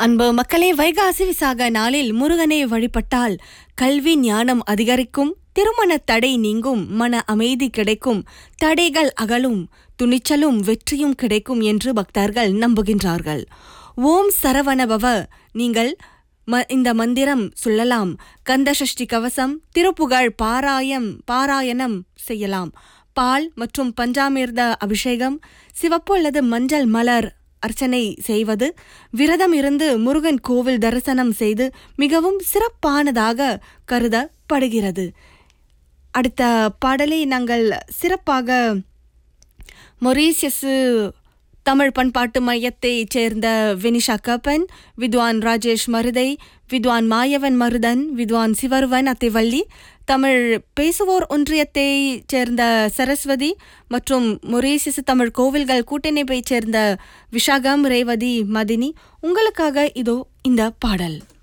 அன்பு மக்களே வைகாசி விசாக நாளில் முருகனை வழிபட்டால் கல்வி ஞானம் அதிகரிக்கும் திருமண தடை நீங்கும் மன அமைதி கிடைக்கும் தடைகள் அகலும் துணிச்சலும் வெற்றியும் கிடைக்கும் என்று பக்தர்கள் நம்புகின்றார்கள் ஓம் சரவணபவ நீங்கள் ம- இந்த மந்திரம் சொல்லலாம் கந்தசஷ்டி கவசம் திருப்புகழ் பாராயம் பாராயணம் செய்யலாம் பால் மற்றும் பஞ்சாமிர்த அபிஷேகம் சிவப்பு அல்லது மஞ்சள் மலர் அர்ச்சனை செய்வது விரதம் இருந்து முருகன் கோவில் தரிசனம் செய்து மிகவும் சிறப்பானதாக கருதப்படுகிறது அடுத்த பாடலை நாங்கள் சிறப்பாக மொரீசியஸ் தமிழ் பண்பாட்டு மையத்தைச் சேர்ந்த வினிஷா கப்பன் வித்வான் ராஜேஷ் மருதை வித்வான் மாயவன் மருதன் வித்வான் சிவருவன் அத்தைவள்ளி தமிழ் பேசுவோர் ஒன்றியத்தைச் சேர்ந்த சரஸ்வதி மற்றும் மொரீசியஸ் தமிழ் கோவில்கள் கூட்டமைப்பைச் சேர்ந்த விஷாகம் ரேவதி மதினி உங்களுக்காக இதோ இந்த பாடல்